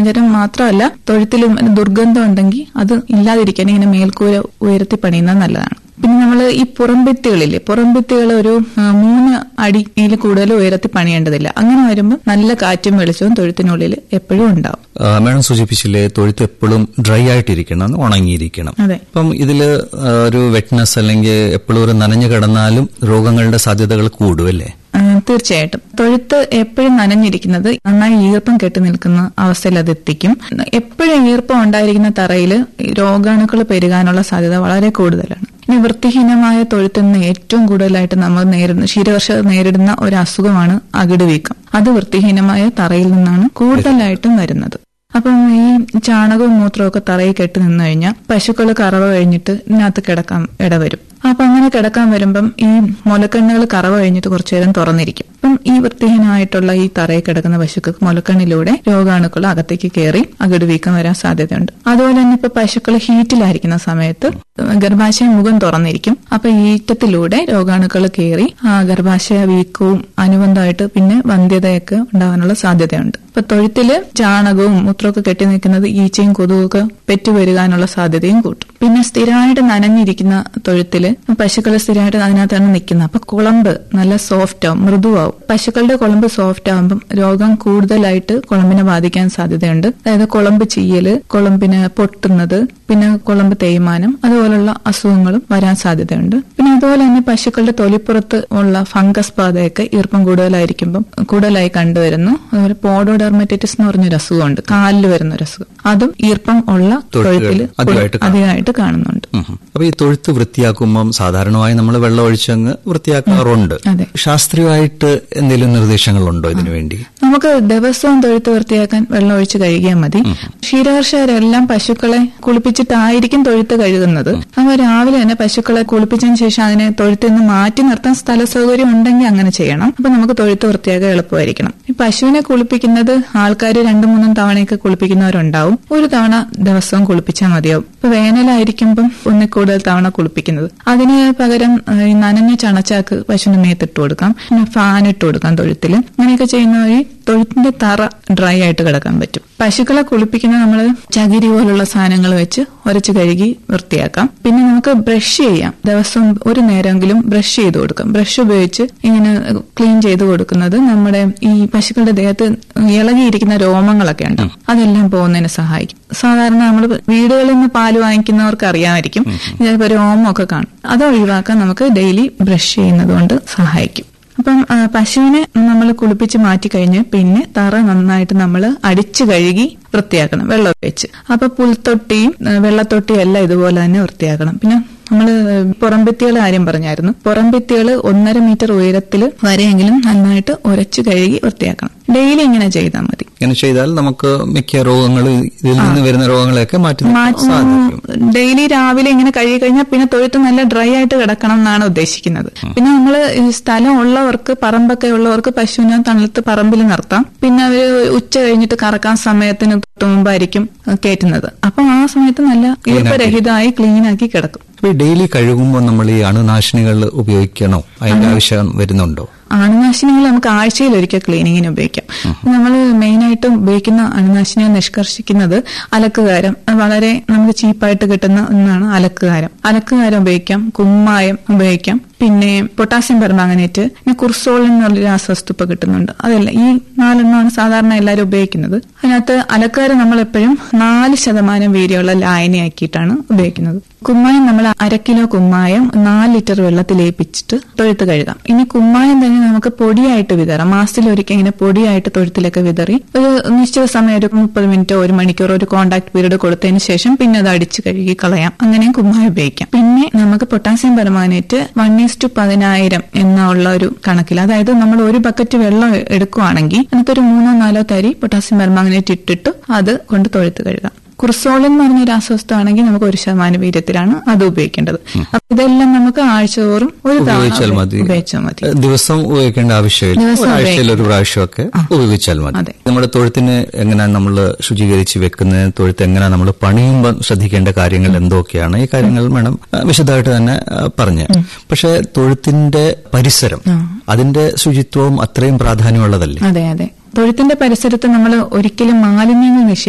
ജലം മാത്രമല്ല തൊഴുത്തിലും ദുർഗന്ധം ഉണ്ടെങ്കിൽ അത് ഇല്ലാതിരിക്കാൻ ഇങ്ങനെ മേൽക്കൂര ഉയർത്തി പണിയുന്നത് നല്ലതാണ് പിന്നെ നമ്മൾ ഈ പുറംഭിത്തികളില്ലേ പുറംഭിത്തികൾ ഒരു ആ, മൂന്ന് അടിയിൽ കൂടുതൽ ഉയരത്തി പണിയേണ്ടതില്ല അങ്ങനെ വരുമ്പോൾ നല്ല കാറ്റും വെളിച്ചവും തൊഴുത്തിനുള്ളിൽ എപ്പോഴും ഉണ്ടാവും ആ, മേഡം സൂചിപ്പിച്ചില്ലേ തൊഴുത്ത് എപ്പോഴും ഡ്രൈ ആയിട്ടിരിക്കണം ഉണങ്ങിയിരിക്കണം അതെ അപ്പം ഇതില് ആ, ഒരു വെറ്റ്നസ് അല്ലെങ്കിൽ എപ്പോഴും ഒരു നനഞ്ഞു കിടന്നാലും രോഗങ്ങളുടെ സാധ്യതകൾ കൂടുമല്ലേ ആ, തീർച്ചയായിട്ടും തൊഴുത്ത് എപ്പോഴും നനഞ്ഞിരിക്കുന്നത് നന്നായി ഈർപ്പം കെട്ടി നിൽക്കുന്ന അവസ്ഥയിൽ അത് എത്തിക്കും എപ്പോഴും ഈർപ്പം ഉണ്ടായിരിക്കുന്ന തറയിൽ രോഗാണുക്കൾ പെരുകാനുള്ള സാധ്യത വളരെ കൂടുതലാണ് ഇനി വൃത്തിഹീനമായ തൊഴുത്തിൽ നിന്ന് ഏറ്റവും കൂടുതലായിട്ട് നമ്മൾ നേരിടുന്ന ക്ഷീരകർഷ നേരിടുന്ന ഒരു അസുഖമാണ് അകിട് വീക്കം അത് വൃത്തിഹീനമായ തറയിൽ നിന്നാണ് കൂടുതലായിട്ടും വരുന്നത് അപ്പം ഈ ചാണകവും മൂത്രവും ഒക്കെ തറയിൽ കെട്ടി നിന്ന് കഴിഞ്ഞാൽ പശുക്കൾ കറവ കഴിഞ്ഞിട്ട് ഇതിനകത്ത് കിടക്കാൻ ഇടവരും അപ്പൊ അങ്ങനെ കിടക്കാൻ വരുമ്പം ഈ മുലക്കണ്ണുകൾ കറവ കഴിഞ്ഞിട്ട് കുറച്ചു നേരം തുറന്നിരിക്കും അപ്പം ഈ വൃത്തിഹീനമായിട്ടുള്ള ഈ തറയിൽ കിടക്കുന്ന പശുക്കൾക്ക് മുലക്കണ്ണിലൂടെ രോഗാണുക്കൾ അകത്തേക്ക് കയറി അകിട് വീക്കം വരാൻ സാധ്യതയുണ്ട് അതുപോലെ തന്നെ ഇപ്പൊ പശുക്കൾ ഹീറ്റിലായിരിക്കുന്ന സമയത്ത് ഗർഭാശയ മുഖം തുറന്നിരിക്കും അപ്പൊ ഈറ്റത്തിലൂടെ രോഗാണുക്കൾ കയറി ആ ഗർഭാശയ വീക്കവും അനുബന്ധമായിട്ട് പിന്നെ വന്ധ്യതയൊക്കെ ഉണ്ടാകാനുള്ള സാധ്യതയുണ്ട് ഇപ്പൊ തൊഴുത്തില് ചാണകവും മൂത്രമൊക്കെ കെട്ടി നിൽക്കുന്നത് ഈച്ചയും കൊതുകും ഒക്കെ പെറ്റുവരുകാനുള്ള സാധ്യതയും കൂട്ടും പിന്നെ സ്ഥിരമായിട്ട് നനഞ്ഞിരിക്കുന്ന തൊഴുത്തില് പശുക്കൾ സ്ഥിരമായിട്ട് അതിനകത്താണ് നിൽക്കുന്നത് അപ്പൊ കുളമ്പ് നല്ല സോഫ്റ്റ് ആവും മൃദുവാവും പശുക്കളുടെ കുളമ്പ് സോഫ്റ്റ് ആവുമ്പം രോഗം കൂടുതലായിട്ട് കുളമ്പിനെ ബാധിക്കാൻ സാധ്യതയുണ്ട് അതായത് കുളമ്പ് ചീയല് കുളമ്പിന് പൊട്ടുന്നത് പിന്നെ കുളമ്പ് തേയ്മാനം അതുപോലുള്ള അസുഖങ്ങളും വരാൻ സാധ്യതയുണ്ട് പിന്നെ അതുപോലെ തന്നെ പശുക്കളുടെ തൊലിപ്പുറത്ത് ഉള്ള ഫംഗസ് ബാധയൊക്കെ ഈർപ്പം കൂടുതലായിരിക്കുമ്പം കൂടുതലായി കണ്ടുവരുന്നു അതുപോലെ പോഡോഡെർമറ്റൈറ്റിസ് എന്ന് പറഞ്ഞൊരു അസുഖമുണ്ട് കാലിൽ വരുന്ന ഒരു അസുഖം അതും ഈർപ്പം ഉള്ള തൊഴുത്തുകളിൽ തൊഴുത്തിൽ അധികമായിട്ട് കാണും. അധികമായിട്ട് കാണുന്നുണ്ട് ഉം. അപ്പൊ ഈ തൊഴുത്ത് വൃത്തിയാക്കുമ്പം സാധാരണമായി നമ്മൾ വെള്ളം ഒഴിച്ചങ്ങ് വൃത്തിയാക്കാറുണ്ട് അതെ. ശാസ്ത്രീയമായിട്ട് എന്തെങ്കിലും നിർദ്ദേശങ്ങളുണ്ടോ ഇതിനു വേണ്ടി നമുക്ക് ദിവസവും തൊഴുത്ത് വൃത്തിയാക്കാൻ വെള്ളം ഒഴിച്ച് കഴുകിയാൽ മതി ക്ഷീരകർഷകരെല്ലാം പശുക്കളെ കുളിപ്പിച്ചിട്ടായിരിക്കും തൊഴുത്ത് കഴുകുന്നത് അപ്പോൾ രാവിലെ തന്നെ പശുക്കളെ കുളിപ്പിച്ചതിന് ശേഷം അതിനെ തൊഴുത്തിൽ നിന്ന് മാറ്റി നിർത്താൻ സ്ഥല സൗകര്യം ഉണ്ടെങ്കിൽ അങ്ങനെ ചെയ്യണം അപ്പൊ നമുക്ക് തൊഴുത്ത് വൃത്തിയാക്കാൻ എളുപ്പമായിരിക്കണം ഈ പശുവിനെ കുളിപ്പിക്കുന്നത് ആൾക്കാർ രണ്ടു മൂന്നും തവണയൊക്കെ കുളിപ്പിക്കുന്നവരുണ്ടാവും ഒരു തവണ ദിവസവും കുളിപ്പിച്ചാൽ മതിയാവും ഇപ്പൊ വേനലായിരിക്കുമ്പം ഒന്നിൽ കൂടുതൽ തവണ കുളിപ്പിക്കുന്നത് അതിന് പകരം ഏഹ്, ഈ നനഞ്ഞ ചണച്ചാക്ക് പശുവിന്റെ മേത്തിട്ട് കൊടുക്കാം പിന്നെ ഫാൻ ഇട്ട് കൊടുക്കാം തൊഴുത്തിൽ അങ്ങനെയൊക്കെ ചെയ്യുന്ന വഴി തൊഴുത്തിന്റെ തറ ഡ്രൈ ആയിട്ട് കിടക്കാൻ പറ്റും പശുക്കളെ കുളിപ്പിക്കുന്ന നമ്മൾ ചകിരി പോലുള്ള സാധനങ്ങൾ വെച്ച് ഉരച്ച് കഴുകി വൃത്തിയാക്കാം പിന്നെ നമുക്ക് ബ്രഷ് ചെയ്യാം ദിവസം ഒരു നേരമെങ്കിലും ബ്രഷ് ചെയ്ത് കൊടുക്കാം ബ്രഷ് ഉപയോഗിച്ച് ഇങ്ങനെ ക്ലീൻ ചെയ്ത് കൊടുക്കുന്നത് നമ്മുടെ ഈ പശുക്കളുടെ ദേഹത്ത് ഇളകിയിരിക്കുന്ന രോമങ്ങളൊക്കെ ഉണ്ട് അതെല്ലാം പോകുന്നതിന് സഹായിക്കും സാധാരണ നമ്മൾ വീടുകളിൽ നിന്ന് പാല് വാങ്ങിക്കുന്നവർക്ക് അറിയാമായിരിക്കും ചിലപ്പോൾ രോമമൊക്കെ കാണും അത് ഒഴിവാക്കാൻ നമുക്ക് ഡെയിലി ബ്രഷ് ചെയ്യുന്നത് കൊണ്ട് സഹായിക്കും അപ്പം ആ, പശുവിനെ നമ്മൾ കുളിപ്പിച്ച് മാറ്റി കഴിഞ്ഞ് പിന്നെ തറ നന്നായിട്ട് നമ്മൾ അടിച്ചു കഴുകി വൃത്തിയാക്കണം വെള്ളം വെച്ച് അപ്പൊ പുൽത്തൊട്ടിയും ആ, വെള്ളത്തൊട്ടിയും എല്ലാം ഇതുപോലെ തന്നെ വൃത്തിയാക്കണം പിന്നെ നമ്മൾ പുറംഭിത്തികളുടെ കാര്യം പറഞ്ഞായിരുന്നു പുറംഭിത്തികൾ ഒന്നര മീറ്റർ ഉയരത്തിൽ വരെയെങ്കിലും നന്നായിട്ട് ഉരച്ചു കഴുകി വൃത്തിയാക്കണം ഡെയിലി ഇങ്ങനെ ചെയ്താൽ മതി ഇങ്ങനെ ചെയ്താൽ നമുക്ക് മിക്ക രോഗങ്ങൾ ഇതിൽ നിന്ന് വരുന്ന രോഗങ്ങളെയൊക്കെ മാറ്റി നിർത്താൻ സാധിക്കും ഡെയിലി രാവിലെ ഇങ്ങനെ കഴുകി കഴിഞ്ഞാൽ പിന്നെ തൊഴുത്ത് നല്ല ഡ്രൈ ആയിട്ട് കിടക്കണം എന്നാണ് ഉദ്ദേശിക്കുന്നത് പിന്നെ നമ്മൾ സ്ഥലം ഉള്ളവർക്ക് പറമ്പൊക്കെ ഉള്ളവർക്ക് പശുവിനെ തണുത്ത് പറമ്പിൽ നിർത്താം പിന്നെ അവര് ഉച്ച കഴിഞ്ഞിട്ട് കറക്കാൻ സമയത്തിന് തൊട്ട് മുമ്പായിരിക്കും കയറ്റുന്നത് അപ്പൊ ആ സമയത്ത് നല്ല ഈർപ്പരഹിതമായി ക്ലീൻ ആക്കി കിടക്കും അപ്പൊ ഈ ഡെയിലി കഴുകുമ്പോൾ നമ്മൾ ഈ അണുനാശിനികൾ ഉപയോഗിക്കണോ അതിന്റെ ആവശ്യം വരുന്നുണ്ടോ അണുനാശിനികൾ നമുക്ക് ആഴ്ചയിൽ ഒരിക്കൽ ക്ലീനിങ്ങിന് ഉപയോഗിക്കാം നമ്മൾ മെയിനായിട്ടും ഉപയോഗിക്കുന്ന അണുനാശിനികൾ നിഷ്കർഷിക്കുന്നത് അലക്കുകാരം അത് വളരെ നമുക്ക് ചീപ്പായിട്ട് കിട്ടുന്ന ഒന്നാണ് അലക്കുകാരം അലക്കുകാരം ഉപയോഗിക്കാം കുമ്മായം ഉപയോഗിക്കാം പിന്നെ പൊട്ടാസ്യം പെർമാങ്ങനേറ്റ് പിന്നെ കുർസോൾ എന്നുള്ളൊരു രാസവസ്തു ഇപ്പൊ കിട്ടുന്നുണ്ട് അതല്ല ഈ നാലെണ്ണമാണ് സാധാരണ എല്ലാവരും ഉപയോഗിക്കുന്നത് അതിനകത്ത് അലക്കുകാരം നമ്മൾ എപ്പോഴും നാല് ശതമാനം വീര്യമുള്ള ലായനിയാക്കിയിട്ടാണ് ഉപയോഗിക്കുന്നത് കുമ്മായം നമ്മൾ അര കിലോ കുമ്മായം നാല് ലിറ്റർ വെള്ളത്തിൽ ഏൽപ്പിച്ചിട്ട് തൊഴുത്ത് കഴുകാം ഇനി കുമ്മായം തന്നെ നമുക്ക് പൊടിയായിട്ട് വിതറാം മാസത്തിൽ ഒരിക്കൽ ഇങ്ങനെ പൊടിയായിട്ട് തൊഴുത്തിലൊക്കെ വിതറി ഒരു നിശ്ചിത സമയം ഒരു മുപ്പത് മിനിറ്റോ ഒരു മണിക്കൂറോ ഒരു കോണ്ടാക്ട് പീരീഡ് കൊടുത്തതിന് ശേഷം പിന്നെ അത് അടിച്ച് കഴുകി കളയാം അങ്ങനെയും കുമ്മായം ഉപയോഗിക്കാം പിന്നെ നമുക്ക് potassium permanganate one is to പതിനായിരം എന്നുള്ള ഒരു കണക്കിൽ അതായത് നമ്മൾ ഒരു ബക്കറ്റ് വെള്ളം എടുക്കുവാണെങ്കിൽ അതിനകത്തൊരു മൂന്നോ നാലോ തരി പൊട്ടാസ്യം പെർമാങ്ങനേറ്റ് ഇട്ടിട്ട് അത് കൊണ്ട് തൊഴുത്ത് കഴുകാം കുർസോൾ എന്ന് പറഞ്ഞ രാസവസ്തു ആണെങ്കിൽ നമുക്ക് ഒരു ശതമാനം വീര്യത്തിലാണ് അത് ഉപയോഗിക്കേണ്ടത് അപ്പൊ ഇതെല്ലാം നമുക്ക് ആഴ്ചതോറും ഒരു തവണ ഉപയോഗിച്ചാൽ മതി ഉപയോഗിച്ചാൽ മതി ദിവസം ഉപയോഗിക്കേണ്ട ആവശ്യമില്ല ദിവസം ഒരാഴ്ചയിൽ ഒരു പ്രാവശ്യമൊക്കെ ഉപയോഗിച്ചാൽ മതി അതെ. നമ്മുടെ തൊഴുത്തിന് എങ്ങനെയാണ് നമ്മൾ ശുചീകരിച്ച് വെക്കുന്നത് തൊഴുത്ത് എങ്ങനെയാണ് നമ്മൾ പണിയുമ്പോൾ ശ്രദ്ധിക്കേണ്ട കാര്യങ്ങൾ എന്തൊക്കെയാണ് ഈ കാര്യങ്ങൾ വേണം വിശദമായിട്ട് തന്നെ ആ, പറഞ്ഞ് പക്ഷെ തൊഴുത്തിന്റെ പരിസരം അതിന്റെ ശുചിത്വവും അത്രയും പ്രാധാന്യമുള്ളതല്ലേ അതെ അതെ തൊഴുത്തിന്റെ പരിസരത്ത് നമ്മൾ ഒരിക്കലും മാലിന്യങ്ങൾ നിക്ഷേപിക്കരുത്